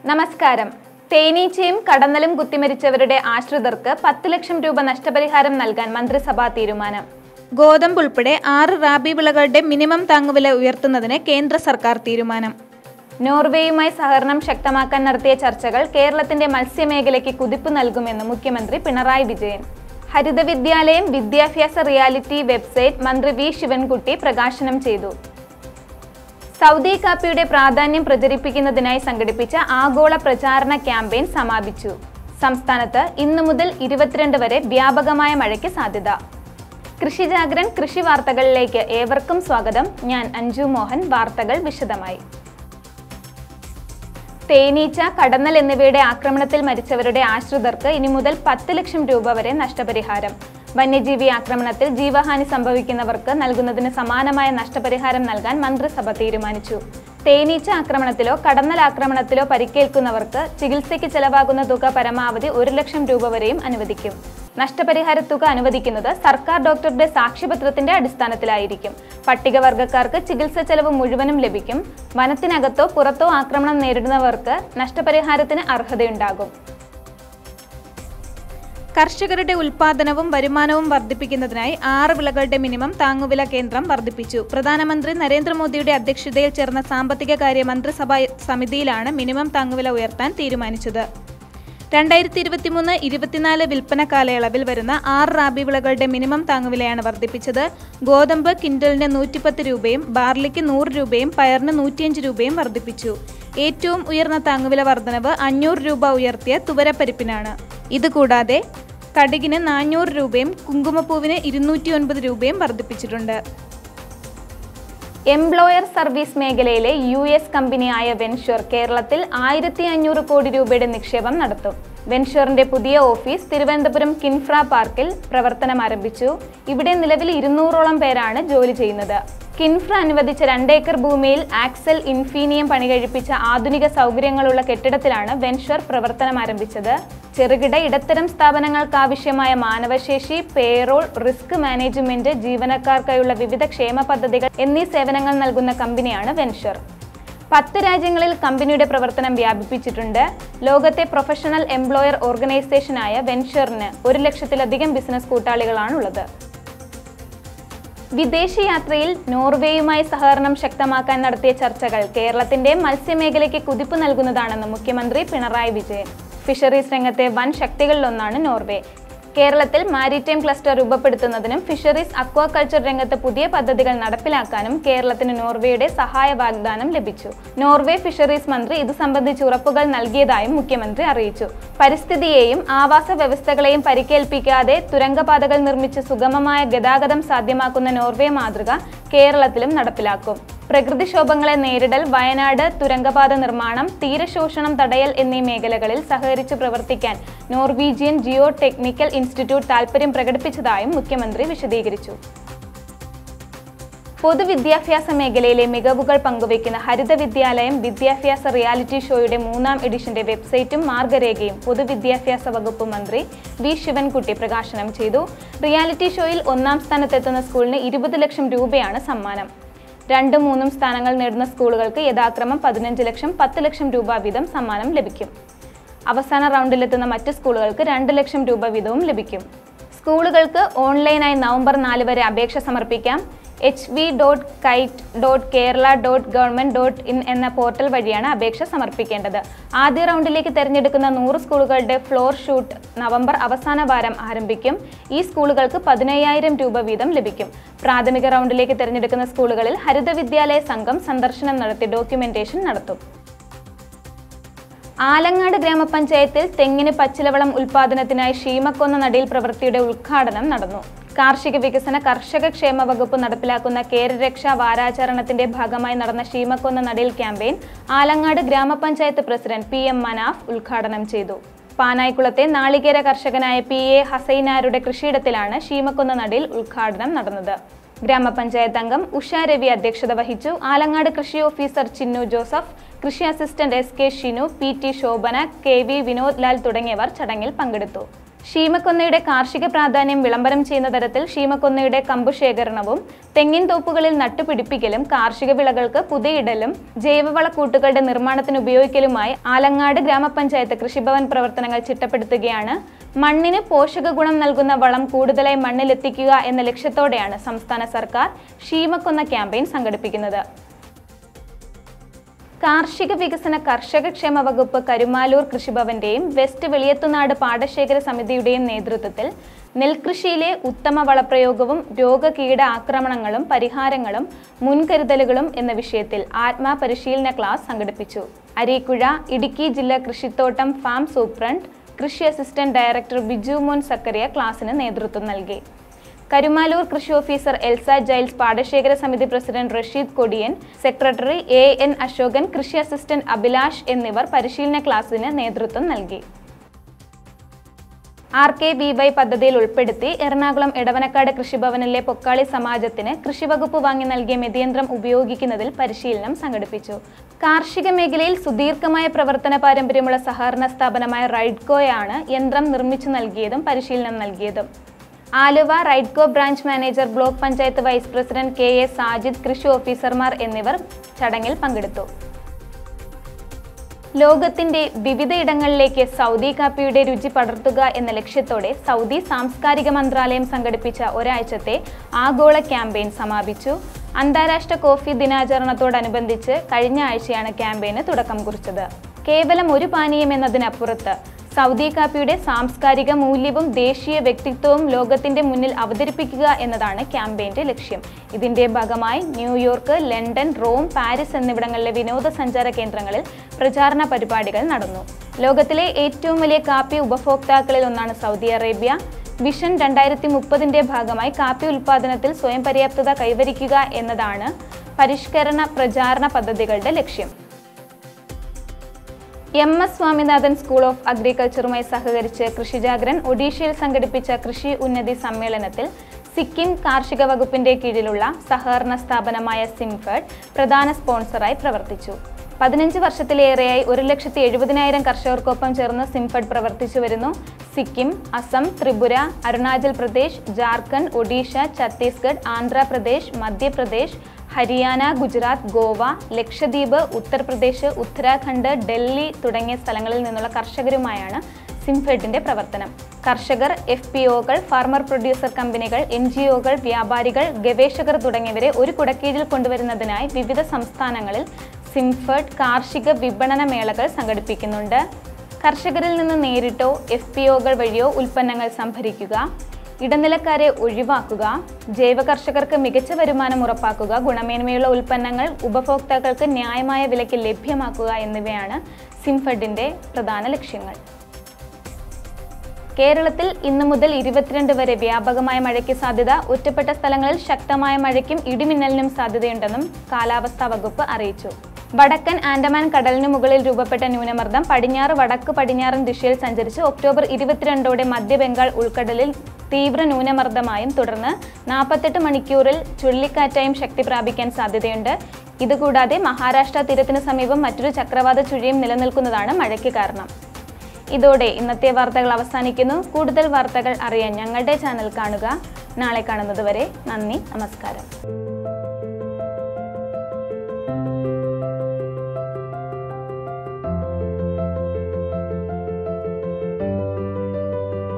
നമസ്കാരം തേനീച്ചയും കടന്നലും കുത്തിമരിച്ചവരുടെ ആശ്രിതർക്ക് പത്ത് ലക്ഷം രൂപ നഷ്ടപരിഹാരം നൽകാൻ മന്ത്രിസഭാ തീരുമാനം ഗോതമ്പ് ഉൾപ്പെടെ ആറ് റാബി വിളകളുടെ മിനിമം താങ്ങുവില ഉയർത്തുന്നതിന് കേന്ദ്ര സർക്കാർ തീരുമാനം നോർവേയുമായി സഹകരണം ശക്തമാക്കാൻ നടത്തിയ ചർച്ചകൾ കേരളത്തിന്റെ മത്സ്യമേഖലയ്ക്ക് കുതിപ്പ് നൽകുമെന്ന് മുഖ്യമന്ത്രി പിണറായി വിജയൻ ഹരിത വിദ്യാലയം വിദ്യാഭ്യാസ റിയാലിറ്റി വെബ്സൈറ്റ് മന്ത്രി വി ശിവൻകുട്ടി പ്രകാശനം ചെയ്തു സൗദി കാപ്പിയുടെ പ്രാധാന്യം പ്രചരിപ്പിക്കുന്നതിനായി സംഘടിപ്പിച്ച ആഗോള പ്രചാരണ ക്യാമ്പയിൻ സമാപിച്ചു സംസ്ഥാനത്ത് ഇന്നു മുതൽ ഇരുപത്തിരണ്ട് വരെ വ്യാപകമായ മഴയ്ക്ക് സാധ്യത കൃഷി ജാഗ്രൻ കൃഷി വാർത്തകളിലേക്ക് ഏവർക്കും സ്വാഗതം ഞാൻ അഞ്ജു മോഹൻ വാർത്തകൾ വിശദമായി തേനീച്ച കടന്നൽ എന്നിവയുടെ ആക്രമണത്തിൽ മരിച്ചവരുടെ ആശ്രിതർക്ക് ഇനി മുതൽ പത്ത് ലക്ഷം രൂപ വരെ നഷ്ടപരിഹാരം വന്യജീവി ആക്രമണത്തിൽ ജീവഹാനി സംഭവിക്കുന്നവർക്ക് നൽകുന്നതിന് സമാനമായ നഷ്ടപരിഹാരം നൽകാൻ മന്ത്രിസഭ തീരുമാനിച്ചു തേനീച്ച ആക്രമണത്തിലോ കടന്നൽ ആക്രമണത്തിലോ പരിക്കേൽക്കുന്നവർക്ക് ചികിത്സയ്ക്ക് ചെലവാകുന്ന തുക പരമാവധി ഒരു ലക്ഷം രൂപ വരെയും അനുവദിക്കും നഷ്ടപരിഹാര തുക അനുവദിക്കുന്നത് സർക്കാർ ഡോക്ടറുടെ സാക്ഷ്യപത്രത്തിന്റെ അടിസ്ഥാനത്തിലായിരിക്കും പട്ടികവർഗക്കാർക്ക് ചികിത്സ ചെലവ് മുഴുവനും ലഭിക്കും വനത്തിനകത്തോ പുറത്തോ ആക്രമണം നേരിടുന്നവർക്ക് നഷ്ടപരിഹാരത്തിന് അർഹതയുണ്ടാകും കർഷകരുടെ ഉൽപാദനവും വരുമാനവും വർദ്ധിപ്പിക്കുന്നതിനായി ആറ് വിളകളുടെ മിനിമം താങ്ങുവില കേന്ദ്രം വർദ്ധിപ്പിച്ചു പ്രധാനമന്ത്രി നരേന്ദ്രമോദിയുടെ അധ്യക്ഷതയിൽ ചേർന്ന സാമ്പത്തിക കാര്യ മന്ത്രിസഭാ സമിതിയിലാണ് മിനിമം താങ്ങുവില ഉയർത്താൻ തീരുമാനിച്ചത് രണ്ടായിരത്തി ഇരുപത്തിമൂന്ന് ഇരുപത്തിനാല് വിൽപ്പന കാലയളവിൽ വരുന്ന ആറ് റാബി വിളകളുടെ മിനിമം താങ്ങുവിലയാണ് വർദ്ധിപ്പിച്ചത് ഗോതമ്പ് കിൻഡലിന് നൂറ്റിപ്പത്ത് രൂപയും ബാർലിക്ക് നൂറ് രൂപയും പയറിന് നൂറ്റിയഞ്ച് രൂപയും വർദ്ധിപ്പിച്ചു ഏറ്റവും ഉയർന്ന താങ്ങുവില വർധനവ് അഞ്ഞൂറ് രൂപ ഉയർത്തിയ തുവരപ്പരിപ്പിനാണ് ഇതുകൂടാതെ കടുകിന് നാനൂറ് രൂപയും കുങ്കുമപ്പൂവിന് ഇരുന്നൂറ്റി ഒൻപത് രൂപയും വർദ്ധിപ്പിച്ചിട്ടുണ്ട് എംപ്ലോയർ സർവീസ് മേഖലയിലെ യു എസ് കമ്പനിയായ വെൻഷർ കേരളത്തിൽ ആയിരത്തി അഞ്ഞൂറ് കോടി രൂപയുടെ നിക്ഷേപം നടത്തും വെൻഷറിന്റെ പുതിയ ഓഫീസ് തിരുവനന്തപുരം കിൻഫ്ര പാർക്കിൽ പ്രവർത്തനം ആരംഭിച്ചു ഇവിടെ നിലവിൽ ഇരുന്നൂറോളം പേരാണ് ജോലി ചെയ്യുന്നത് കിൻഫ്ര അനുവദിച്ച രണ്ടേക്കർ ഭൂമിയിൽ ആക്സൽ ഇൻഫീനിയം പണികഴിപ്പിച്ച ആധുനിക സൗകര്യങ്ങളുള്ള കെട്ടിടത്തിലാണ് വെൻഷർ പ്രവർത്തനം ആരംഭിച്ചത് ചെറുകിട ഇടത്തരം സ്ഥാപനങ്ങൾക്ക് ആവശ്യമായ മാനവശേഷി പേറോൾ റിസ്ക് മാനേജ്മെന്റ് ജീവനക്കാർക്കായുള്ള വിവിധ ക്ഷേമ പദ്ധതികൾ എന്നീ സേവനങ്ങൾ നൽകുന്ന കമ്പനിയാണ് വെൻഷർ പത്ത് രാജ്യങ്ങളിൽ കമ്പനിയുടെ പ്രവർത്തനം വ്യാപിപ്പിച്ചിട്ടുണ്ട് ലോകത്തെ പ്രൊഫഷണൽ എംപ്ലോയർ ഓർഗനൈസേഷനായ വെൻഷറിന് ഒരു ലക്ഷത്തിലധികം ബിസിനസ് കൂട്ടാളികളാണുള്ളത് വിദേശയാത്രയിൽ നോർവേയുമായി സഹകരണം ശക്തമാക്കാൻ നടത്തിയ ചർച്ചകൾ കേരളത്തിന്റെ മത്സ്യമേഖലയ്ക്ക് കുതിപ്പ് നൽകുന്നതാണെന്ന് മുഖ്യമന്ത്രി പിണറായി വിജയൻ ഫിഷറീസ് രംഗത്തെ വൻ ശക്തികളിലൊന്നാണ് നോർവേ കേരളത്തിൽ മാരിടൈം ക്ലസ്റ്റർ രൂപപ്പെടുത്തുന്നതിനും ഫിഷറീസ് അക്വാകൾച്ചർ രംഗത്ത് പുതിയ പദ്ധതികൾ നടപ്പിലാക്കാനും കേരളത്തിന് നോർവേയുടെ സഹായ വാഗ്ദാനം ലഭിച്ചു നോർവേ ഫിഷറീസ് മന്ത്രി ഇത് സംബന്ധിച്ച് ഉറപ്പുകൾ നൽകിയതായും മുഖ്യമന്ത്രി അറിയിച്ചു പരിസ്ഥിതിയെയും ആവാസ വ്യവസ്ഥകളെയും പരിക്കേൽപ്പിക്കാതെ തുരങ്കപാതകൾ നിർമ്മിച്ച് സുഗമമായ ഗതാഗതം സാധ്യമാക്കുന്ന നോർവേ മാതൃക കേരളത്തിലും നടപ്പിലാക്കും പ്രകൃതിക്ഷോഭങ്ങളെ നേരിടൽ വയനാട് തുരങ്കപാത നിർമ്മാണം തീരശോഷണം തടയൽ എന്നീ മേഖലകളിൽ സഹകരിച്ച് പ്രവർത്തിക്കാൻ നോർവീജിയൻ ജിയോ ടെക്നിക്കൽ ഇൻസ്റ്റിറ്റ്യൂട്ട് താൽപര്യം പ്രകടിപ്പിച്ചതായും മുഖ്യമന്ത്രി വിശദീകരിച്ചു പൊതുവിദ്യാഭ്യാസ മേഖലയിലെ മികവുകൾ പങ്കുവയ്ക്കുന്ന ഹരിത വിദ്യാലയം വിദ്യാഭ്യാസ റിയാലിറ്റി ഷോയുടെ മൂന്നാം എഡിഷന്റെ വെബ്സൈറ്റും മാർഗരേഖയും പൊതുവിദ്യാഭ്യാസ വകുപ്പ് മന്ത്രി വി ശിവൻകുട്ടി പ്രകാശനം ചെയ്തു റിയാലിറ്റി ഷോയിൽ ഒന്നാം സ്ഥാനത്തെത്തുന്ന സ്കൂളിന് ഇരുപത് ലക്ഷം രൂപയാണ് സമ്മാനം രണ്ടും മൂന്നും സ്ഥാനങ്ങൾ നേടുന്ന സ്കൂളുകൾക്ക് യഥാക്രമം പതിനഞ്ച് ലക്ഷം പത്ത് ലക്ഷം രൂപ വീതം സമ്മാനം ലഭിക്കും അവസാന റൗണ്ടിലെത്തുന്ന മറ്റ് സ്കൂളുകൾക്ക് രണ്ട് ലക്ഷം രൂപ വീതവും ലഭിക്കും സ്കൂളുകൾക്ക് ഓൺലൈനായി നവംബർ നാല് വരെ അപേക്ഷ സമർപ്പിക്കാം H V dot kite dot Kerala dot government dot in എന്ന പോർട്ടൽ വഴിയാണ് അപേക്ഷ സമർപ്പിക്കേണ്ടത് ആദ്യ റൗണ്ടിലേക്ക് തിരഞ്ഞെടുക്കുന്ന നൂറ് സ്കൂളുകളുടെ ഫ്ലോർ ഷൂട്ട് നവംബർ അവസാന വാരം ആരംഭിക്കും ഈ സ്കൂളുകൾക്ക് പതിനയ്യായിരം രൂപ വീതം ലഭിക്കും പ്രാഥമിക റൗണ്ടിലേക്ക് തിരഞ്ഞെടുക്കുന്ന സ്കൂളുകളിൽ ഹരിത വിദ്യാലയ സംഘം സന്ദർശനം നടത്തി ഡോക്യുമെന്റേഷൻ നടത്തും ആലങ്ങാട് ഗ്രാമപഞ്ചായത്തിൽ തെങ്ങിന് പച്ചിലവളം ഉൽപാദനത്തിനായി ഷീമക്കൊന്ന നടീൽ പ്രവൃത്തിയുടെ ഉദ്ഘാടനം നടന്നു കാർഷിക വികസന കർഷക ക്ഷേമ വകുപ്പ് നടപ്പിലാക്കുന്ന കേരരക്ഷാ വാരാചരണത്തിന്റെ ഭാഗമായി നടന്ന ഷീമക്കൊന്ന നടീൽ ക്യാമ്പയിൻ ആലങ്ങാട് ഗ്രാമപഞ്ചായത്ത് പ്രസിഡന്റ് പി എം മനാഫ് ഉദ്ഘാടനം ചെയ്തു പാനായിക്കുളത്തെ നാളികേര കർഷകനായ പി എ ഹസൈനാരുടെ കൃഷിയിടത്തിലാണ് ഷീമക്കൊന്ന നടീൽ ഉദ്ഘാടനം നടന്നത് ഗ്രാമപഞ്ചായത്ത് അംഗം ഉഷ രവി അധ്യക്ഷത വഹിച്ചു ആലങ്ങാട് കൃഷി ഓഫീസർ ചിന്നു ജോസഫ് കൃഷി assistant S K Shinu P T Shobhana K V Vinod Lal തുടങ്ങിയവർ ചടങ്ങിൽ പങ്കെടുത്തു ഷീമക്കൊന്നയുടെ കാർഷിക പ്രാധാന്യം വിളംബരം ചെയ്യുന്ന തരത്തിൽ ഷീമക്കൊന്നയുടെ കമ്പു ശേഖരണവും തെങ്ങിൻ തോപ്പുകളിൽ നട്ടുപിടിപ്പിക്കലും കാർഷിക വിളകൾക്ക് പുതയിടലും ജൈവവളക്കൂട്ടുകളുടെ നിർമ്മാണത്തിന് ഉപയോഗിക്കലുമായി ആലങ്ങാട് ഗ്രാമപഞ്ചായത്ത് കൃഷിഭവൻ പ്രവർത്തനങ്ങൾ ചിട്ടപ്പെടുത്തുകയാണ് മണ്ണിന് പോഷക ഗുണം നൽകുന്ന വളം കൂടുതലായി മണ്ണിലെത്തിക്കുക എന്ന ലക്ഷ്യത്തോടെയാണ് സംസ്ഥാന സർക്കാർ ഷീമക്കൊന്ന ക്യാമ്പയിൻ സംഘടിപ്പിക്കുന്നത് കാർഷിക വികസന കർഷക ക്ഷേമ വകുപ്പ് കരുമാലൂർ കൃഷിഭവന്റെയും വെസ്റ്റ് വെളിയത്തുനാട് പാടശേഖര സമിതിയുടെയും നേതൃത്വത്തിൽ നെൽകൃഷിയിലെ ഉത്തമ വളപ്രയോഗവും രോഗകീട ആക്രമണങ്ങളും പരിഹാരങ്ങളും മുൻകരുതലുകളും എന്ന വിഷയത്തിൽ ആത്മാ പരിശീലന ക്ലാസ് സംഘടിപ്പിച്ചു അരീക്കുഴ ഇടുക്കി ജില്ലാ കൃഷിത്തോട്ടം ഫാം സൂപ്രണ്ട് കൃഷി അസിസ്റ്റന്റ് ഡയറക്ടർ ബിജു മോൻ സക്കറിയ ക്ലാസിന് നേതൃത്വം നൽകി കരുമാലൂർ കൃഷി ഓഫീസർ എൽസ ജൈൽസ് പാടശേഖര സമിതി president Rasheed Kodiyan secretary A N Ashokan കൃഷി അസിസ്റ്റന്റ് അഭിലാഷ് എന്നിവർ പരിശീലന ക്ലാസ്സിന് നേതൃത്വം നൽകി ആർ കെ ബി വൈ പദ്ധതിയിൽ ഉൾപ്പെടുത്തി എറണാകുളം എടവനക്കാട് കൃഷിഭവനിലെ പൊക്കാളി സമാജത്തിന് കൃഷിവകുപ്പ് വാങ്ങി നൽകിയ മെതിയന്ത്രം ഉപയോഗിക്കുന്നതിൽ പരിശീലനം സംഘടിപ്പിച്ചു കാർഷിക മേഖലയിൽ സുദീർഘമായ പ്രവർത്തന പാരമ്പര്യമുള്ള സഹകരണ സ്ഥാപനമായ റൈഡ്കോയാണ് യന്ത്രം നിർമ്മിച്ചു നൽകിയതും പരിശീലനം നൽകിയതും Aluva Raidco branch manager block panchayat vice president K A Sajid കൃഷി ഓഫീസർമാർ എന്നിവർ ചടങ്ങിൽ പങ്കെടുത്തു ലോകത്തിന്റെ വിവിധയിടങ്ങളിലേക്ക് സൗദി കാപ്പിയുടെ രുചി പടർത്തുക എന്ന ലക്ഷ്യത്തോടെ സൗദി സാംസ്കാരിക മന്ത്രാലയം സംഘടിപ്പിച്ച ഒരാഴ്ചത്തെ ആഗോള ക്യാമ്പയിൻ സമാപിച്ചു അന്താരാഷ്ട്ര കോഫി ദിനാചരണത്തോടനുബന്ധിച്ച് കഴിഞ്ഞ ആഴ്ചയാണ് ക്യാമ്പയിന് തുടക്കം കുറിച്ചത് കേവലം ഒരു പാനീയം എന്നതിനപ്പുറത്ത് സൗദി കാപ്പിയുടെ സാംസ്കാരിക മൂല്യവും ദേശീയ വ്യക്തിത്വവും ലോകത്തിന്റെ മുന്നിൽ അവതരിപ്പിക്കുക എന്നതാണ് ക്യാമ്പയിന്റെ ലക്ഷ്യം ഇതിന്റെ ഭാഗമായി ന്യൂയോർക്ക് ലണ്ടൻ റോം പാരീസ് എന്നിവിടങ്ങളിലെ വിനോദസഞ്ചാര കേന്ദ്രങ്ങളിൽ പ്രചാരണ പരിപാടികൾ നടന്നു ലോകത്തിലെ ഏറ്റവും വലിയ കാപ്പി ഉപഭോക്താക്കളിൽ ഒന്നാണ് സൗദി അറേബ്യ വിഷൻ രണ്ടായിരത്തി മുപ്പതിന്റെ ഭാഗമായി കാപ്പി ഉൽപ്പാദനത്തിൽ സ്വയം പര്യാപ്തത കൈവരിക്കുക എന്നതാണ് പരിഷ്കരണ പ്രചാരണ പദ്ധതികളുടെ ലക്ഷ്യം M S Swaminathan school of അഗ്രികൾച്ചറുമായി സഹകരിച്ച് കൃഷിജാഗ്രൻ ഒഡീഷയിൽ സംഘടിപ്പിച്ച കൃഷി ഉന്നതി സമ്മേളനത്തിൽ സിക്കിം കാർഷിക വകുപ്പിന്റെ കീഴിലുള്ള സഹകരണ സ്ഥാപനമായ സിംഫഡ് പ്രധാന സ്പോൺസറായി പ്രവർത്തിച്ചു പതിനഞ്ച് വർഷത്തിലേറെയായി ഒരു ലക്ഷത്തി എഴുപതിനായിരം കർഷകർക്കൊപ്പം ചേർന്ന് സിംഫഡ് പ്രവർത്തിച്ചു വരുന്നു സിക്കിം അസം ത്രിപുര അരുണാചൽ പ്രദേശ് ജാർഖണ്ഡ് ഒഡീഷ ഛത്തീസ്ഗഡ് ആന്ധ്രാപ്രദേശ് മധ്യപ്രദേശ് ഹരിയാന ഗുജറാത്ത് ഗോവ ലക്ഷദ്വീപ് ഉത്തർപ്രദേശ് ഉത്തരാഖണ്ഡ് ഡൽഹി തുടങ്ങിയ സ്ഥലങ്ങളിൽ നിന്നുള്ള കർഷകരുമായാണ് സിംഫെഡിന്റെ പ്രവർത്തനം കർഷകർ എഫ് പി ഒകൾ ഫാർമർ പ്രൊഡ്യൂസർ കമ്പനികൾ എൻ ജി ഒകൾ വ്യാപാരികൾ ഗവേഷകർ തുടങ്ങിയവരെ ഒരു കുടക്കീഴിൽ കൊണ്ടുവരുന്നതിനായി വിവിധ സംസ്ഥാനങ്ങളിൽ സിംഫഡ് കാർഷിക വിപണന മേളകൾ സംഘടിപ്പിക്കുന്നുണ്ട് കർഷകരിൽ നിന്ന് നേരിട്ടോ എഫ് പി ഒകൾ വഴിയോ ഉൽപ്പന്നങ്ങൾ സംഭരിക്കുക ഇടനിലക്കാരെ ഒഴിവാക്കുക ജൈവ കർഷകർക്ക് മികച്ച വരുമാനം ഉറപ്പാക്കുക ഗുണമേന്മയുള്ള ഉൽപ്പന്നങ്ങൾ ഉപഭോക്താക്കൾക്ക് ന്യായമായ വിലയ്ക്ക് ലഭ്യമാക്കുക എന്നിവയാണ് സിംഫഡിന്റെ പ്രധാന ലക്ഷ്യങ്ങൾ കേരളത്തിൽ ഇന്നു മുതൽ ഇരുപത്തിരണ്ട് വരെ വ്യാപകമായ മഴയ്ക്ക് സാധ്യത ഒറ്റപ്പെട്ട സ്ഥലങ്ങളിൽ ശക്തമായ മഴയ്ക്കും ഇടിമിന്നലിനും സാധ്യതയുണ്ടെന്നും കാലാവസ്ഥാ വകുപ്പ് അറിയിച്ചു വടക്കൻ ആൻഡമാൻ കടലിനു മുകളിൽ രൂപപ്പെട്ട ന്യൂനമർദ്ദം പടിഞ്ഞാറ് വടക്ക് പടിഞ്ഞാറൻ ദിശയിൽ സഞ്ചരിച്ച് ഒക്ടോബർ ഇരുപത്തിരണ്ടോടെ മധ്യ ബംഗാൾ ഉൾക്കടലിൽ തീവ്ര ന്യൂനമർദ്ദമായും തുടർന്ന് നാൽപ്പത്തെട്ട് മണിക്കൂറിൽ ചുഴലിക്കാറ്റായും ശക്തി പ്രാപിക്കാൻ സാധ്യതയുണ്ട് ഇതുകൂടാതെ മഹാരാഷ്ട്ര തീരത്തിന് സമീപം മറ്റൊരു ചക്രവാത ചുഴിയും നിലനിൽക്കുന്നതാണ് മഴയ്ക്ക് കാരണം ഇതോടെ ഇന്നത്തെ വാർത്തകൾ അവസാനിക്കുന്നു കൂടുതൽ വാർത്തകൾ അറിയാൻ ഞങ്ങളുടെ ചാനൽ കാണുക നാളെ കാണുന്നത് വരെ നന്ദി നമസ്കാരം